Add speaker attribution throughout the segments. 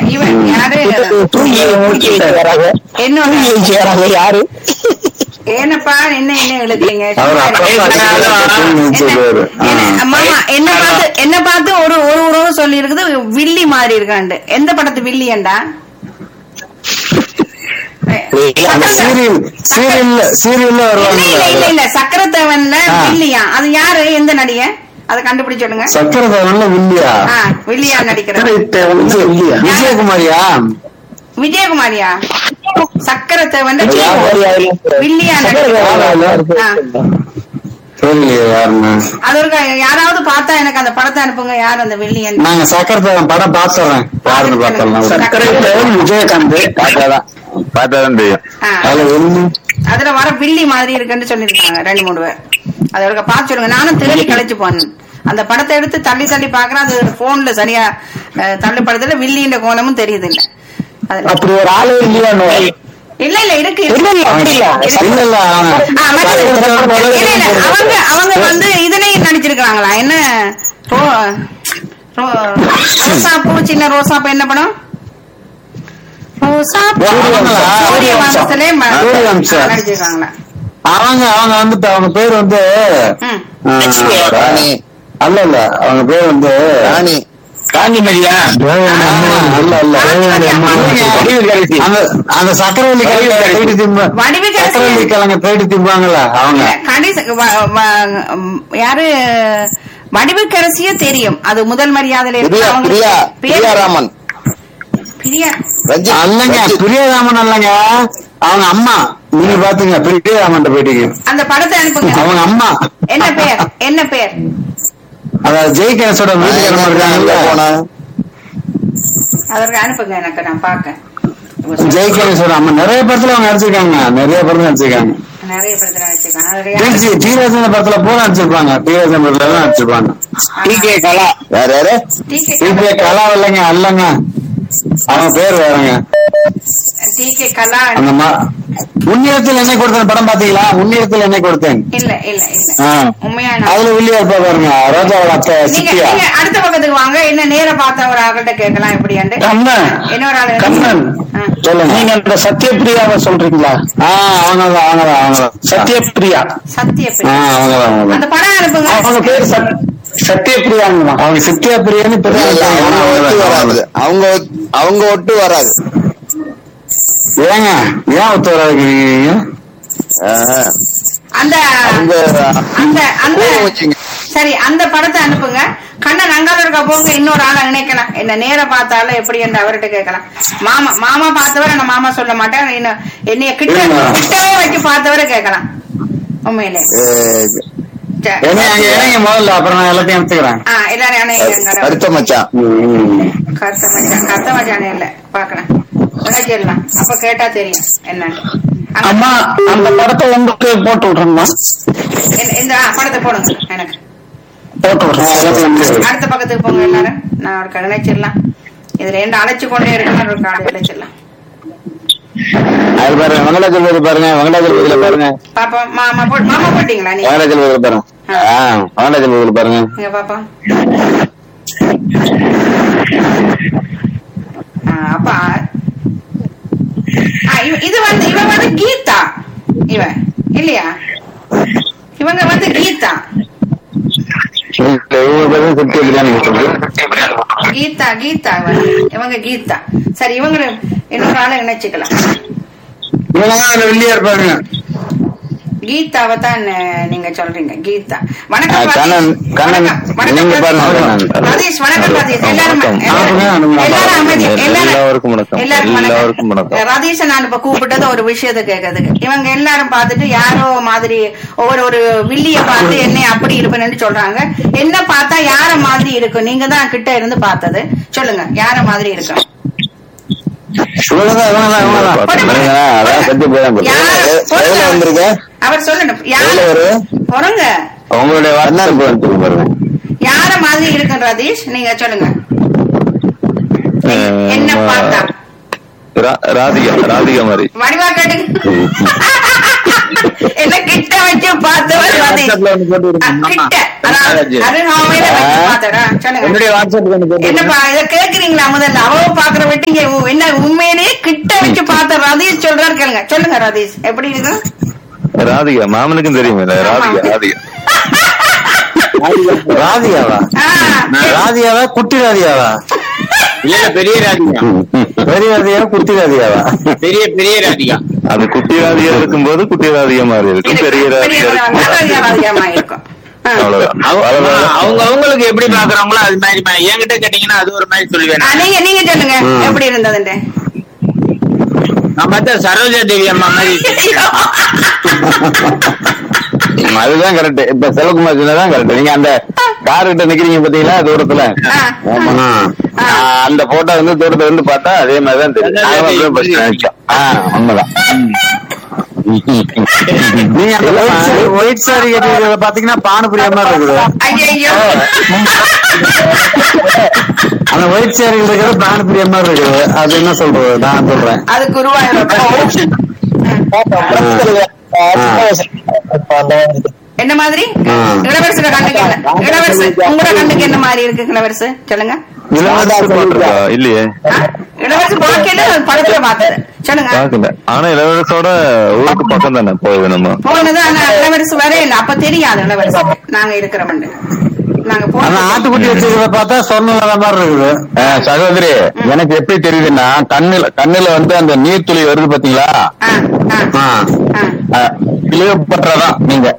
Speaker 1: இவன் யாரு
Speaker 2: தூங்கி மூச்சு வராங்க
Speaker 1: என்னோட
Speaker 2: தூங்கி மூச்சு வராங்க யாரு
Speaker 1: ஏனப்பா என்ன என்ன எழுதுறீங்க
Speaker 3: அவர் அப்பா
Speaker 1: என்ன-
Speaker 3: சொல்லுவாரு
Speaker 1: என்ன- மாமா என்ன பார்த்து என்ன பார்த்து ஒரு ஒரு உறவு சொல்லி இருக்குது வில்லி மாதிரி இருக்காண்டு எந்த படத்து வில்லியண்டா
Speaker 3: சீரியல் சீரியல்ல சீரியல்ல
Speaker 1: இல்ல
Speaker 3: வருவாங்க
Speaker 1: இல்ல இல்ல இல்ல சக்கரத்தேவன்ல
Speaker 3: ஆ.
Speaker 1: வில்லியா அது யாரு எந்த நடிகை அதை கண்டுபிடிச்சு சொல்லுங்க
Speaker 3: சக்கரதேவன்ல வில்லியா
Speaker 1: ஆ, வில்லியா நடிக்கிறது
Speaker 3: விஜய- விஜயகுமாரியா
Speaker 1: விஜயகுமாரியா சக்கரத்தேவன்
Speaker 3: யாரு?
Speaker 1: வில்லியா நடிக்கிறது ஆ.
Speaker 3: தெரியலையே யாருன்னு
Speaker 1: அது ஒரு யாராவது பார்த்தா எனக்கு அந்த படத்தை அனுப்புங்க யார் அந்த வில்லியன்
Speaker 3: நாங்க சக்கரதேவன் படம் பாத்துறேன் யாருன்னு பார்த்தலாம்
Speaker 2: சக்கரத்தேவன் விஜயகாந்த்
Speaker 3: பார்த்தாதான் பார்த்தாதான் தெரியும்
Speaker 1: ஆ.
Speaker 3: அதுல ஒண்ணு
Speaker 1: அதுல வர வில்லி மாதிரி இருக்குன்னு சொல்லிருக்காங்க ரெண்டு மூணு பேர் அதை ஒரு பார்த்து சொல்லுங்க நானும் தேடி கழிச்சு போனேன் அந்த படத்தை எடுத்து தள்ளி தள்ளி பாக்குறேன் அது போன்ல சரியா அஹ், தள்ளுப்படுதுல வில்லின்ற கோணமும் தெரியுது இல்ல அதுல
Speaker 2: அப்படி ஒரு ஆளே இல்லையா
Speaker 1: இல்ல இல்ல இருக்கு
Speaker 2: இல்ல இல்ல அப்படி இல்ல
Speaker 1: இருக்கு.
Speaker 3: இல்ல இல்ல அவன்
Speaker 1: ஆ, மற்றது- இல்ல, இல்ல, அவங்க அவங்க வந்து இதுலயும் நடிச்சிருக்காங்களா என்ன ரோ- ரோ- ரோசாப்பூ சின்ன ரோசாப்பூ என்ன படம் ரோசாப்பூ
Speaker 3: அவங்களா?
Speaker 1: சூரிய வம்சத்திலே ம-
Speaker 3: சூரிய வம்சம்.
Speaker 1: நடிச்சிருக்காங்களா
Speaker 3: அவங்க அவங்க வந்துட்டு அவங்க பேர் வந்து
Speaker 1: ம்.
Speaker 3: ஆ,
Speaker 4: ராணி
Speaker 3: அல்ல இல்ல அவங்க பேர் வந்து
Speaker 4: ராணி
Speaker 2: காந்திமதியா
Speaker 3: அல்ல அல்ல அந்த அந்த சக்கரவள்ளி கிழங்கு போயிட்டு திம்ப
Speaker 1: வடிவு கரசி-
Speaker 3: சக்கரவள்ளி கிழங்கு போயிட்டு திம்பாங்கல்ல அவங்க
Speaker 1: கடைசி வ- வ- ம், யாரு வடிவுக்கரசியே தெரியும் அது முதல் மரியாதையில இருக்கு.
Speaker 4: பிரியா
Speaker 1: அவங்க
Speaker 4: பிரியா
Speaker 1: பேர்
Speaker 4: பிரியா ராமன்
Speaker 1: பிரியா
Speaker 4: ரஞ்சித்
Speaker 3: அல்லங்க
Speaker 4: ரஞ்சித்.
Speaker 3: பிரியராமன் அல்லங்க அவங்க அம்மா நீங்க பாத்துங்க பிரியராமன் போயிட்டீங்க
Speaker 1: அந்த படத்தை அனுப்புங்க
Speaker 3: அவங்க அம்மா
Speaker 1: என்ன பேர் என்ன பேர்
Speaker 3: அதாவது ஜெய் கணேசோட
Speaker 4: நான்
Speaker 3: வீட்டுக்காரமா
Speaker 4: எங்க
Speaker 3: இருக்காங்கல்ல
Speaker 4: போனேன்
Speaker 1: அதற்கு அனுப்புங்க எனக்கு நான் பாக்கேன்
Speaker 3: ஜெய் கணேசோட அம்மா நிறைய படத்துல அவங்க நடிச்சிருக்காங்க நிறைய படத்துல நடிச்சிருக்காங்க
Speaker 1: நிறைய படத்துல வச்சிருக்காங்க அதுல யாரு?
Speaker 3: டி டீராஜன் படத்துல பூரா நடிச்சிருப்பாங்க டீராஜன் படத்துல எல்லாம் நடிச்சிருப்பாங்க
Speaker 2: டி கே கலா
Speaker 4: யார் யாரு
Speaker 1: TK
Speaker 3: டிபே கலா இல்லைங்க அல்லங்க அவங்க பேர் வேறங்க
Speaker 1: TK கலா
Speaker 3: அந்த மா உன்னிடத்தில் என்னை கொடுத்தேன் படம் பாத்தீங்களா உன்னிடத்தில் என்னை கொடுத்தேன்
Speaker 1: இல்ல இல்ல இல்ல
Speaker 3: ஆ.
Speaker 1: உண்மையான
Speaker 3: அதுல வில்லியா இருப்பா பாருங்க ரோஜாவோட அத்தை
Speaker 1: நீங்க
Speaker 3: சித்தியா
Speaker 1: நீங்க அடுத்த பக்கத்துக்கு வாங்க என்ன நேர பார்த்த ஒரு ஆள்கிட்ட கேட்கலாம் எப்படியாண்டு
Speaker 2: கண்ணன்
Speaker 1: இன்னொரு ஆளு
Speaker 2: கண்ணன்
Speaker 1: ஆ.
Speaker 3: சொல்லுங்க
Speaker 2: நீங்க அந்த சத்யபிரியாவை சொல்றீங்களா
Speaker 3: ஆ அவங்கதான் அவங்கதான் அவங்கதான்
Speaker 2: சத்யபிரியா
Speaker 1: சத்திய
Speaker 3: ஆ அவங்கதான் அவங்கதான்
Speaker 1: அந்த படம் அனுப்புங்க
Speaker 2: அவங்க பேர் சத்- சத்யபிரியாங்க
Speaker 3: அவங்க சித்தியா பிரியாணி
Speaker 4: இல்ல, இல்ல, அவங்க ஒட்டு வராது அவங்க ஒட்- அவங்க ஒட்டு வராது
Speaker 3: ஏங்க ஏன் ஒத்து வராதுங்கிறீங்க
Speaker 4: ஆஹா.
Speaker 1: அந்த
Speaker 4: அவங்க
Speaker 1: அந்த அந்த
Speaker 4: கோவம் வச்சுங்க.
Speaker 1: சரி அந்த படத்தை அனுப்புங்க கண்ணன் அங்கால இருக்க போங்க இன்னொரு ஆளை நினைக்கலாம் என்ன நேர பார்த்தாலும் எப்படி என்று அவர்கிட்ட கேட்கலாம் மாமா மாமா பார்த்தவரை நான் மாமா சொல்ல மாட்டேன் இன்னும் என்னைய கிட்ட
Speaker 3: இல்ல.
Speaker 1: கிட்டவே வச்சு பார்த்தவரை கேட்கலாம் உண்மையிலே
Speaker 4: அஹ்,
Speaker 1: சரி.
Speaker 3: என்ன அங்க இறங்க முதல்ல அப்புறம் நான் எல்லாத்தையும் எடுத்துக்கிறேன்
Speaker 1: ஆ எல்லாரும் அணைங்க
Speaker 4: அடுத்த மச்சான்
Speaker 1: கருத்த மச்சான் கருத்த மச்சானே இல்ல பாக்கலாம் உனச்சிடலாம் அப்ப கேட்டா தெரியும் என்னன்னு அங்க-
Speaker 2: அம்மா அந்த படத்தை உங்களுக்கு போட்டு விடுறேம்மா
Speaker 1: இந்த- இந்த ஆ, படத்தை போடுங்க எனக்கு
Speaker 2: போட்டு விடுறேன்
Speaker 1: அடுத்த பக்கத்துக்கு போங்க எல்லாரும் நான் ஒரு நினைச்சிடலாம் இது ரெண்டு அழைச்சு கொண்டே இருக்கணும் ஒரு காடு அழைச்சிடலாம்
Speaker 3: அது பாருங்க வெங்கடாச்சலபதி பாருங்க வெங்கடாச்சலபதியில பாருங்க
Speaker 1: பாப்பா மாமா போ மாமா போட்டீங்களா நீங்க
Speaker 3: வெங்கடாச்சலபதியில பாருங்க ஆ வெங்கடாச்சலபதியில பாருங்க
Speaker 1: இங்க பாப்பா ஆ, அப்பா ஆ, இவ- இது வந்து இவன் வந்து கீதா இவன் இல்லையா இவங்க வந்து கீதா
Speaker 3: இவங்க பேரும் சித்தியா பிரியாணி கொடுத்தது
Speaker 1: கீதா கீதா இவன். இவங்க கீதா சரி இவங்க இன்னொரு ஆளை இணைச்சுக்கலாம்
Speaker 3: இவங்க அதுல வெள்ளியா இருப்பாங்க
Speaker 1: கீதாவை தான் அஹ், நீங்க சொல்றீங்க கீதா வணக்கம்
Speaker 3: ஆ,
Speaker 1: ராஜேஷ்.
Speaker 3: கண்ணன், கண்ணன்,
Speaker 1: வணக்கம்,
Speaker 3: நீங்க
Speaker 1: வணக்கம்
Speaker 3: பாருங்க,
Speaker 1: ராஜேஷ்.
Speaker 3: கண்ணன்.
Speaker 1: ராஜேஷ் வணக்கம் ராஜேஷ் எல்லாரும்
Speaker 3: வணக்கம்.
Speaker 1: எல்லாரும்
Speaker 3: வணக்கம்.
Speaker 1: எல்லாரும் அமைதி எல்லாரும்
Speaker 4: எல்லாருக்கும் வணக்கம்.
Speaker 1: எல்லாரும்
Speaker 4: எல்லாருக்கும் வணக்கம்.
Speaker 1: ராஜேஷ் நான் இப்ப கூப்பிட்டது ஒரு விஷயத்தை கேட்கறதுக்கு இவங்க எல்லாரும் பார்த்துட்டு யாரோ மாதிரி ஒவ்வொரு ஒரு வில்லிய பார்த்து என்ன அப்படி இருப்பேன்னு சொல்றாங்க என்ன பார்த்தா யார மாதிரி இருக்கும் நீங்க தான் கிட்ட இருந்து பார்த்தது சொல்லுங்க யார மாதிரி இருக்கும்
Speaker 3: இவங்கதான் இவங்கதான் இவங்கதான்
Speaker 1: போடுங்க.
Speaker 3: அதான் சத்திய பிரியாணி
Speaker 1: யார்?
Speaker 4: எ- எவ்வளவு வந்திருக்க
Speaker 1: அவர் சொல்லணும்
Speaker 4: எவ்வளவு
Speaker 1: யார
Speaker 4: வரும்
Speaker 1: பொறுங்க
Speaker 3: உங்களுடைய வாட்ஸ்அப் வந்து பாருங்க
Speaker 1: யார மாதிரி இருக்கும் ரதீஷ் நீங்க சொல்லுங்க என்ன பார்த்தா
Speaker 4: ராதிகா ராதிகா மாதிரி
Speaker 1: வடிவா கேட்டு என்ன கிட்ட வச்சு வச்சு பார்த்தவர் ரதீஷ்
Speaker 3: வாட்ஸ்அப்ல ஒண்ணு போட்டு விடுங்க.
Speaker 1: அஹ், கிட்ட
Speaker 3: ஆமா.
Speaker 1: அதான் அருகாமையில வச்சு பார்த்தடா சொல்லுங்க
Speaker 3: என்னுடைய வாட்ஸ்அப்ல ஒண்ணு போட்டு விடுங்க.
Speaker 1: என்னப்பா இத கேக்குறீங்களா முதல்ல அவ பாக்குற விட்டீங்க என்ன உண்மையிலேயே கிட்ட வச்சு பார்த்த ரதீஷ் சொல்றாரு கேளுங்க சொல்லுங்க ரதீஷ் எப்படி இருக்கு
Speaker 4: ராதிகா மாமனுக்கும் தெரியுமே ராதிகா ராதிகா
Speaker 3: ராதிகாவா
Speaker 1: ஆ,
Speaker 3: ராதிகாவா குட்டி ராதிகாவா
Speaker 5: இல்ல இல்ல பெரிய ராதிகா
Speaker 3: பெரிய ராதிகாவா குட்டி ராதிகாவா
Speaker 5: பெரிய பெரிய ராதிகா
Speaker 4: அது குட்டி ராதிகா இருக்கும்போது குட்டி ராதிகா மாதிரி இருக்கும் பெரிய
Speaker 1: பெரிய
Speaker 4: ராதிகா
Speaker 1: ராதிகா
Speaker 4: இருக்கும்
Speaker 1: ராதிகமா இருக்கும் ஆ.
Speaker 4: அவ்வளவுதான்
Speaker 5: அவங்க
Speaker 4: அவ்வளவுதான்.
Speaker 5: அவங்க அவங்களுக்கு எப்படி பாக்குறாங்களோ அது மாதிரி பா- என்கிட்ட கேட்டீங்கன்னா அது ஒரு மாதிரி சொல்லுவேன்
Speaker 1: ஆ, நீங்க நீங்க சொல்லுங்க எப்படி இருந்ததுன்னு
Speaker 5: நான் பார்த்தா சரோஜா தேவி அம்மா மாதிரி
Speaker 3: அதுதான் கரெக்ட் இப்ப செல்வகுமார் சொன்னதான் கரெக்ட் நீங்க அந்த கார் கிட்ட நிக்கிறீங்க பாத்தீங்களா தூரத்துல
Speaker 1: ஆ.
Speaker 3: ஆமா.
Speaker 1: ஆ.
Speaker 3: ஆ, அந்த போட்டோ வந்து தூரத்துல இருந்து பார்த்தா அதே மாதிரிதான் தெரியும்
Speaker 5: அதான்
Speaker 3: நானும் அப்படியே first நினைச்சேன். ஆ, உண்மைதான் நீங்க அந்த ஒயிட் சாரி கட்டிருக்கிறத பாத்தீங்கன்னா பானுபுரிய மாதிரி இருக்குது
Speaker 1: ஐயோ
Speaker 3: அந்த ஒயிட் சாரி இருக்கிறது பானுபுரிய மாதிரி இருக்குது அது என்ன சொல்றது நான் சொல்றேன்
Speaker 1: அது குருவாயூர் என்ன மாதிரி
Speaker 3: ஆ.
Speaker 1: இளவரசோட கண்ணுக்கு என்ன இளவரசு உங்களோட கண்ணுக்கு என்ன மாதிரி இருக்கு இளவரசு சொல்லுங்க
Speaker 3: இளவரசு
Speaker 4: பாத்திருக்கா? இல்லையே
Speaker 1: ஆ? இளவரசு பார்க்கல படத்துல பார்த்தது சொல்லுங்க
Speaker 4: பாக்கல ஆனா இளவரசோட ஊருக்கு பக்கம் தானே போகுது நம்ம
Speaker 1: போனது ஆனா இளவரசு வர இல்ல அப்ப தெரியாது இளவரசு நாங்க இருக்கிறோம்னு நாங்க
Speaker 3: ஆனா
Speaker 1: போனது
Speaker 3: ஆட்டுக்குட்டி வச்சிருக்கிறத பார்த்தா சொன்ன மாதிரி இருக்குது சகோதரி எனக்கு எப்படி தெரியுதுன்னா கண்ணுல கண்ணுல வந்து அந்த நீர்த்துளி வருது பாத்தீங்களா
Speaker 1: ஆ, ஆ, ஆ.
Speaker 3: கிளியோபட்ராதான் நீங்க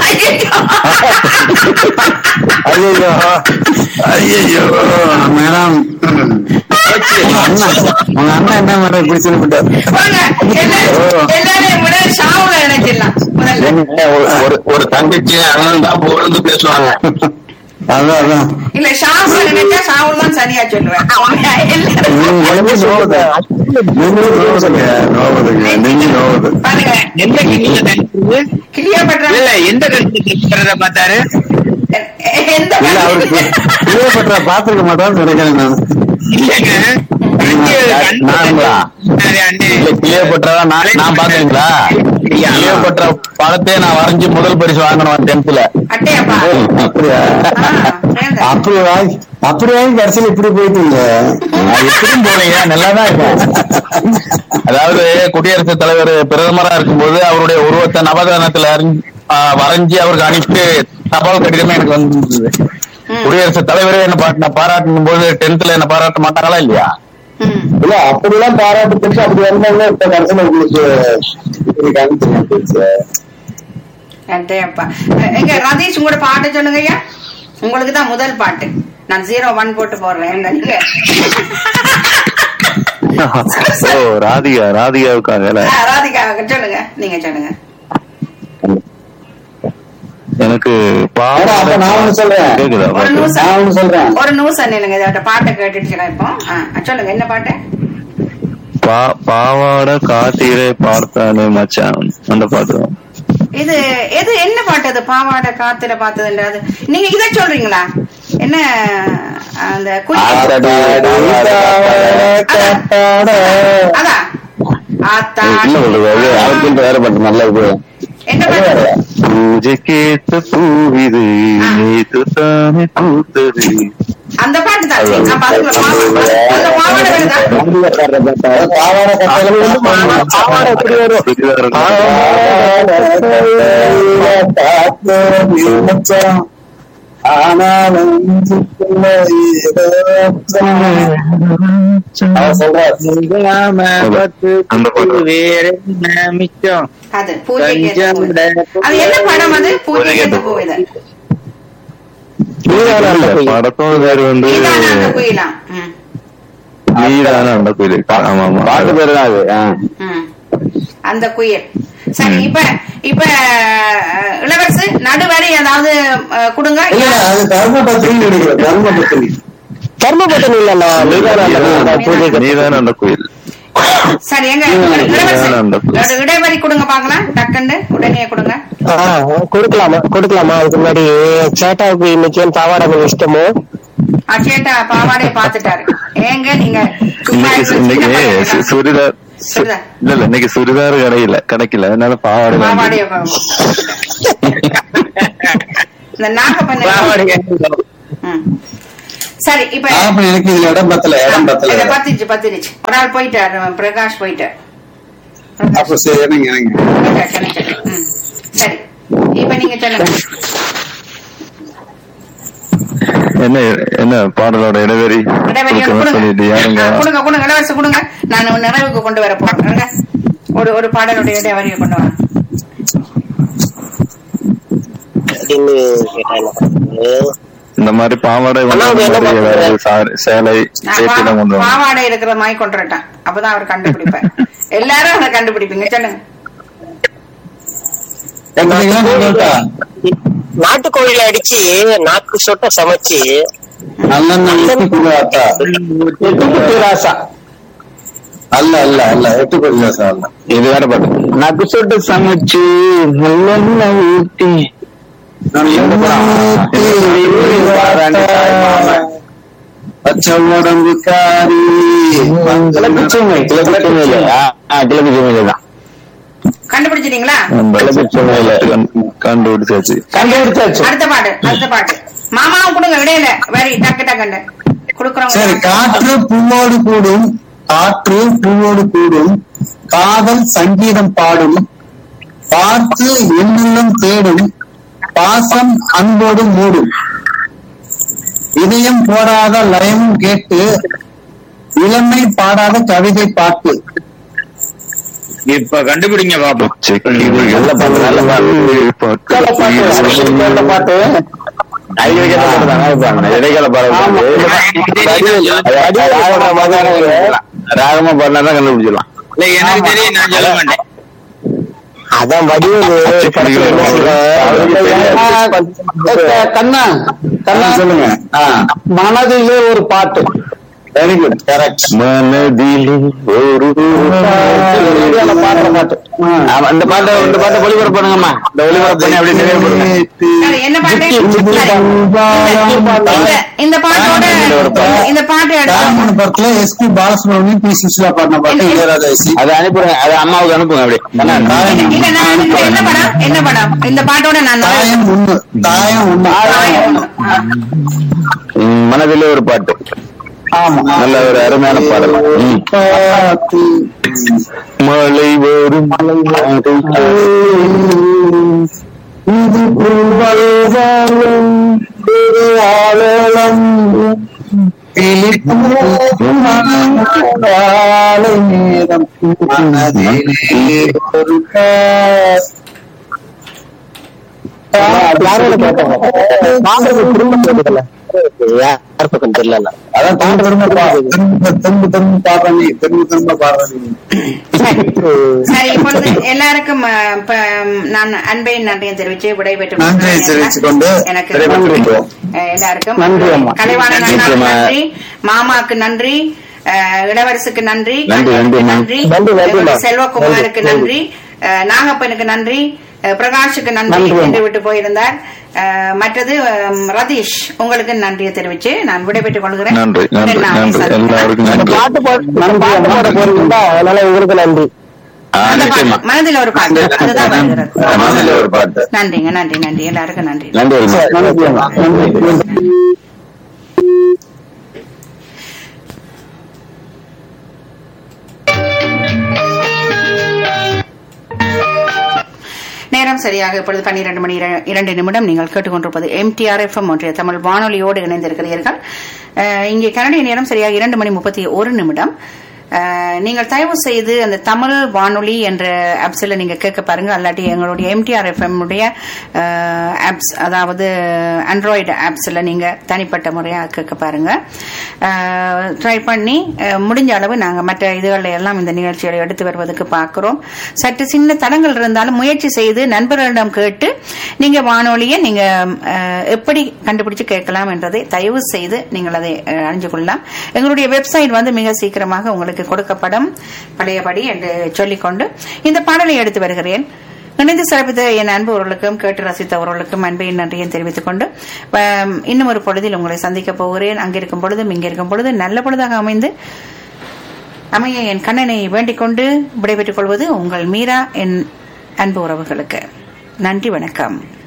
Speaker 3: ஐயோ ஐயோ மேடம் உங்க அண்ணன் உங்க அண்ணன் என்ன மேடம் இப்படி சொல்லிவிட்டார்
Speaker 1: போங்க. எல்லாரும் எல்லாரையும் விட ஷாவுல நினைச்சிடலாம் முதல்ல
Speaker 3: ஒரு- ஒரு ஒரு தங்கச்சி அண்ணன் தான் பொழுது பேசுவாங்க அதான் அதான்
Speaker 1: இல்ல ஷாவுல நினைச்சா ஷாவுல தான் சரியா சொல்லுவேன் எல்லாரும்
Speaker 3: உங்களுக்கு நோவுது உங்களுக்கு நோவுதுங்க நோவுதுங்க நெஞ்சு நோவுது
Speaker 1: பாருங்க
Speaker 5: எந்த கண்ணில நினைக்கிறது
Speaker 1: கிளியா பண்ற
Speaker 5: இல்ல எந்த கண்ணில பார்த்தாரு
Speaker 1: எந்த
Speaker 3: இல்ல அவருக்கு கிளியோபட்ரா பாத்துருக்க மாட்டான்னு நினைக்கிறேன் நான்
Speaker 5: இல்லங்க
Speaker 3: நாங்களா? இல்ல கிளியோபட்ரா நான் நான் பாத்தீங்களா கிளியோபட்ரா படத்தையே நான் வரைஞ்சு முதல் பரிசு வாங்கணும் டென்த்ல
Speaker 1: அட்டையாப்பா
Speaker 3: அப்படியா
Speaker 1: ஆ, சேர்ந்து.
Speaker 3: அப்படி வாங்கி அப்படி வாங்கி கடைசியில் இப்படி போயிட்டீங்க எப்படியும் போனீங்க நல்லா தான் இருக்கும் அதாவது குடியரசுத் தலைவர் பிரதமரா இருக்கும்போது அவருடைய உருவத்தை நவதானத்துல அறிஞ்- ஆ, வரைஞ்சி அவருக்கு அனுப்பி தபால் கடிதமே எனக்கு வந்து
Speaker 1: ம்.
Speaker 3: குடியரசுத் தலைவரே என்ன பாட்டு பாராட்டும் போது டென்த்ல என்ன பாராட்ட மாட்டாங்களா இல்லையா
Speaker 1: ம்.
Speaker 3: இல்ல அப்படிலாம் பாராட்டு பெற்று அப்படி வந்தாங்க இப்ப கடைசியில் உங்களுக்கு இப்படி காமிச்சு
Speaker 1: அட்டையாப்பா எங்க ரதீஷ் உங்களோட பாட்டு சொல்லுங்க ஐயா உங்களுக்கு தான் முதல் பாட்டு நான் ஜீரோ ஒன் போட்டு போடுறேன் எங்க நீங்க
Speaker 4: ஓ ராதிகா ராதிகாவுக்காக
Speaker 1: ஆ, ராதிகா சொல்லுங்க நீங்க சொல்லுங்க
Speaker 4: எனக்கு
Speaker 3: ஏன்னா, அப்ப நான் ஒண்ணு சொல்றேன்.
Speaker 4: கேக்குதா
Speaker 1: ஒரு
Speaker 4: பாட்டு?
Speaker 1: நிமிஷம்
Speaker 3: நான் ஒண்ணு சொல்றேன்
Speaker 1: ஒரு நிமிஷம் நில்லுங்க இதோட பாட்டை கேட்டுட்டு இப்போ ஆ, சொல்லுங்க என்ன பாட்டு
Speaker 4: பா பாவாட காத்தீரை பார்த்தானே மச்சான் அந்த பாட்டு தான்.
Speaker 1: இது எது என்ன பாட்டு அது பாவாடை காத்துல பார்த்ததுன்றது நீங்க இத சொல்றீங்களா என்ன அந்த குயில்
Speaker 3: ஆடடி, கட்டாட.
Speaker 1: அதான் ஆத்தாடி.
Speaker 3: என்ன சொல்றது அது அவருக்கு வேற பாட்டு நல்ல இது
Speaker 1: என்ன
Speaker 3: அது
Speaker 1: பாட்டு
Speaker 3: வேற.
Speaker 4: பூஜைக்கேத்த பூவிது நேத்து தானே பூத்தது
Speaker 1: அந்த பாட்டு தான் சரி, அப்ப அதுக்குள்ள பாவா- அந்த பாவாடை வருதா
Speaker 3: பாவாடை கட்டாட. பாவாடை கட்டாட வந்து பாவாடை பாவாடை எப்படி வரும்
Speaker 4: சுடிதார் அந்த பாட்டு.
Speaker 5: வேற என்ன மிச்சம்
Speaker 1: அது பூஜைக்கு ஏத்த பூ இது. அது என்ன படம் அது பூஜைக்கு ஏத்த பூ இது
Speaker 4: படத்தோட பேர் வந்து
Speaker 1: இதான அந்த குயிலாம் ம்,
Speaker 4: நீதான அந்த கோயில் ஆமா ஆமா
Speaker 3: பாட்டு பேரு தான் அது ஆ.
Speaker 1: ம். அந்த குயில் சரி இப்ப இப்ப அஹ், இளவரசு நடுவரை ஏதாவது அஹ், கொடுங்க
Speaker 3: இல்ல இல்ல, அது தர்மபத்திரி நினைக்கிறேன் தர்மபத்திரி தர்மபத்திரி இல்லண்ணா
Speaker 4: நீதான அந்த கோயில்
Speaker 1: சரி எங்க
Speaker 3: ம்,
Speaker 1: இளவரசு
Speaker 4: இதான அந்த குயில்.
Speaker 1: ஒரு இடைவெளி கொடுங்க பாக்கலாம் டக்குன்னு உடனே கொடுங்க
Speaker 2: கொடுக்கலாமா கொடுக்கலாமா அதுக்கு முன்னாடி சேட்டாவுக்கு இன்னைக்கு ஏன் பாவாடை இஷ்டமோ
Speaker 1: அச்சேட்டா பாவாடைய பாத்துட்டாரு ஏங்க நீங்க சும்மா
Speaker 4: இன்னைக்கு
Speaker 1: இருக்கிற சின்ன
Speaker 4: இன்னைக்கு
Speaker 1: பையன்
Speaker 4: சு- சுடிதார்
Speaker 1: சுடிதார்
Speaker 3: இல்ல இல்ல இன்னைக்கு சுடிதார் கிடைக்கல கிடைக்கல அதனால பாவாடை
Speaker 1: பாவாடைய
Speaker 3: வாங்கி-
Speaker 1: இந்த நாகப்பண்ண ம். சரி இப்ப
Speaker 4: அப்ப எனக்கு இதுல இடம் பத்தல இடம் பத்தல
Speaker 1: இல்ல, பத்துச்சு பத்துச்சு ஒரு ஆள் போயிட்டார் பிரகாஷ் போயிட்டார்
Speaker 4: அப்ப சரி இறங்க இறங்க
Speaker 1: பிரகாஷ் எனக்கு. ம். சரி இப்ப நீங்க சொல்லுங்க
Speaker 3: என்ன என்ன பாடலோட இடைவெளி
Speaker 1: இடைவெளி ஒண்ணு
Speaker 3: கொடுக்கணும்னு சொல்லிட்டு
Speaker 1: கொடுங்க
Speaker 3: யாருங்க
Speaker 1: ஆ, கொடுங்க கொடுங்க இலவசம் கொடுங்க நான் நிறைவுக்கு கொண்டு வர போறேன் இருங்க. ஒரு ஒரு பாடலுடைய இடைவெளியை கொண்டு வரேன்
Speaker 2: அப்படின்னு கேட்டா என்ன பண்றது?
Speaker 3: இந்த மாதிரி பாவாடை
Speaker 2: அண்ணா,
Speaker 3: வந்து
Speaker 2: அது என்ன
Speaker 3: மாதிரி
Speaker 2: பண்றது?
Speaker 3: ஏதாவது சா- சேலை
Speaker 1: நான்
Speaker 3: வேட்டிலாம்
Speaker 1: பா-
Speaker 3: கொண்டு வாங்க
Speaker 1: பாவாடை இருக்கிற மாதிரி கொண்டு வரட்டேன் அப்பதான் அவர் கண்டுபிடிப்பார் எல்லாரும் அதை கண்டுபிடிப்பீங்க சொல்லுங்க
Speaker 4: கண்டுபிடிக்கலாம், கண்டுபிடிக்கா?
Speaker 2: நாட்டுக்கோழில அடிச்சு நாக்கு சொட்ட சமைச்சு
Speaker 4: நல்லெண்ணெய் ஊத்தி கொண்டு வாத்தா.
Speaker 2: ராசா
Speaker 4: அல்ல அல்ல அல்ல எட்டு கோடி சார் அல்ல
Speaker 3: இது வேற பாட்டு நக்கு சொட்டு சமைச்சு நல்லெண்ணெய் ஊத்தி
Speaker 4: பச்சை உடம்பு காரி
Speaker 3: கிளம்பி சுமை கிளம்பி சுமையில கிளம்பி சுமையில தான்
Speaker 1: கண்டுபிடிச்சிட்டீங்களா
Speaker 3: கிளம்பி சுமையில கண்டுபிடிச்சாச்சு கண்டுபிடிச்சாச்சு
Speaker 1: அடுத்த பாட்டு அடுத்த பாட்டு மாமாவும் கொடுங்க விடையில வேற டக்கு டக்குன்னு
Speaker 4: சரி
Speaker 1: கொடுக்குறவங்க
Speaker 4: காற்று பூவோடு கூடும் காற்று பூவோடு கூடும் காதல் சங்கீதம் பாடும் பார்த்து எண்ணுள்ளம் தேடும் பாசம் அன்போடு மூடும் இதயம் போடாத லயமும் கேட்டு இளமை பாடாத கவிதை பாட்டு
Speaker 5: இப்ப கண்டுபிடிங்க பாப்போம்
Speaker 3: நல்ல பாட்டு நல்ல பாட்டு நல்ல பாட்டு இடைக்கால ராகமா பாடினா கண்டுபிடிச்சிடலாம்
Speaker 5: இல்ல எனக்கு தெரியும் நான் சொல்ல மாட்டேன்
Speaker 2: அதான் வடிவேலு
Speaker 4: கண்ணா கண்ணா சொல்லுங்க மனதிலே ஒரு பாட்டு வெரி குட் கரெக்ட்
Speaker 3: மனதிலே ஒரு
Speaker 4: பாடுற பாட்டு
Speaker 3: ஆமா, இந்த பாட்டை இந்த பாட்டை ஒளிபரப்பு பண்ணுங்கம்மா இந்த ஒளிபரப்பு பண்ணி அப்படியே நிறைவு பண்ணுங்க
Speaker 1: சரி, என்ன பாட்டு சரி. இந்த- இந்த பாட்டோட இந்த பாட்டு எடுத்து
Speaker 4: ராமன் படத்துல S P Balasubrahmanyam P Susheela பாடின பாட்டு இளையராஜா இசை
Speaker 3: அதை அனுப்பிடுங்க அதை அம்மாவுக்கு அனுப்புங்க அப்படியே
Speaker 4: தாயம்
Speaker 1: இல்ல நான் அனுப்புறேன். என்ன படம் என்ன படம் இந்த பாட்டோட நான் நிறைவு-
Speaker 4: தாயம் ஒண்ணு தாயம் ஒண்ணு
Speaker 1: தாயம் ஒண்ணு. ஆ.
Speaker 3: ம், மனதிலே ஒரு பாட்டு
Speaker 4: ஆமா
Speaker 3: நல்ல ஒரு அருமையான பாடல் ம்.
Speaker 4: பாட்டு.
Speaker 3: மழை வரும்
Speaker 4: இது புல்வல்வாழும் திருவாளம் கிளிப்பூக்கும் மாலை நேரம் மனதிலே ஒரு கார்.
Speaker 2: யார் பக்கம் தெரியல
Speaker 4: அதான் திரும்ப திரும்ப பா- திரும்ப திரும்ப திரும்ப பாடுற நீ திரும்ப திரும்ப பாடுற நீ
Speaker 1: சரி இப்பொழுது எல்லாருக்கும் அ, ப, நான் அன்பையும் நன்றியும் தெரிவிச்சு விடைபெற்று
Speaker 4: நன்றியை தெரிவித்துக் கொண்டு
Speaker 1: எனக்கு
Speaker 4: விடைபெற்றுக்
Speaker 1: அ, எல்லாருக்கும்
Speaker 2: நன்றி அம்மா.
Speaker 1: கலைவாணன்
Speaker 3: நன்றி
Speaker 1: அண்ணாவுக்கு
Speaker 3: அம்மா.
Speaker 1: நன்றி மாமாக்கு நன்றி அ, இளவரசுக்கு நன்றி
Speaker 3: நன்றி, நன்றி, அம்மா.
Speaker 1: நன்றி
Speaker 2: நன்றி, நன்றி, அம்மா.
Speaker 1: செல்வகுமாருக்கு
Speaker 2: நன்றி,
Speaker 1: நன்றி அ, நாகப்பனுக்கு நன்றி அ, பிரகாஷுக்கு நன்றி
Speaker 2: நன்றி, அம்மா.
Speaker 1: என்று விட்டு போயிருந்தார் அ, மற்றது அம், ரதீஷ் உங்களுக்கு நன்றியை தெரிவிச்சு நான் விடைபெற்றுக் கொள்கிறேன்
Speaker 3: நன்றி நன்றி
Speaker 1: நாளை
Speaker 3: நன்றி
Speaker 1: சந்திக்கலாம்.
Speaker 3: எல்லாருக்கும் நன்றி
Speaker 2: பாட்டு பாட்டு பாட்டு பாட போறீங்களா அதனால உங்களுக்கு நன்றி
Speaker 3: ஆ,
Speaker 1: அந்த
Speaker 3: நிச்சயமா
Speaker 1: பாட்டு, மனதில் ஒரு பாட்டு அதுதான் வருகிறது
Speaker 3: மனதிலே ஒரு பாட்டு
Speaker 1: நன்றிங்க நன்றி நன்றி எல்லாருக்கும் நன்றி
Speaker 3: நன்றி அம்மா.
Speaker 4: நன்றி அம்மா. நன்றி.
Speaker 1: நேரம் சரியாக இப்பொழுது பன்னிரண்டு மணி இர- இரண்டு நிமிடம் நீங்கள் கேட்டுக்கொண்டிருப்பது எம்டிஆர் எஃப்எம் ஒன்றிய தமிழ் வானொலியோடு இணைந்திருக்கிறீர்கள் அஹ், இங்கே கனடிய நேரம் சரியாக இரண்டு மணி முப்பத்தி ஒரு நிமிடம் அஹ், நீங்கள் தயவு செய்து அந்த தமிழ் வானொலி என்ற ஆப்ஸ்ல நீங்க கேட்க பாருங்க அல்லாட்டி எங்களுடைய எம்டிஆர் எஃப்எம் உடைய ஆப்ஸ் அதாவது ஆண்ட்ராய்டு ஆப்ஸ்ல நீங்க தனிப்பட்ட முறையா கேட்க பாருங்க ட்ரை பண்ணி அஹ், முடிஞ்ச அளவு நாங்க மற்ற இதுகளை எல்லாம் இந்த நிகழ்ச்சிகளை எடுத்து வருவதற்கு பார்க்கிறோம் சற்று சின்ன தடங்கள் இருந்தாலும் முயற்சி செய்து நண்பர்களிடம் கேட்டு நீங்க வானொலியை நீங்க அஹ், எப்படி கண்டுபிடிச்சு கேட்கலாம் என்றதை தயவு செய்து நீங்கள் அதை அஹ், அறிஞ்சு கொள்ளலாம் எங்களுடைய வெப்சைட் வந்து மிக சீக்கிரமாக உங்களுக்கு கொடுக்கப்படும் பழையபடி என்று சொல்லிக்கொண்டு இந்த பாடலை எடுத்து வருகிறேன் இணைந்து சிறப்பித்த என் அன்புவர்களுக்கும் கேட்டு ரசித்தவர்களுக்கும் அன்பையின் நன்றியும் தெரிவித்துக் கொண்டு ஆம், இன்னும் ஒரு பொழுதில் உங்களை சந்திக்க போகிறேன் அங்கிருக்கும் பொழுதும் இங்கிருக்கும் பொழுது நல்ல பொழுதாக அமைந்து அமைய என் கண்ணனை வேண்டிக் கொண்டு விடைபெற்றுக் கொள்வது உங்கள் மீரா என் அன்பு உறவுகளுக்கு நன்றி வணக்கம்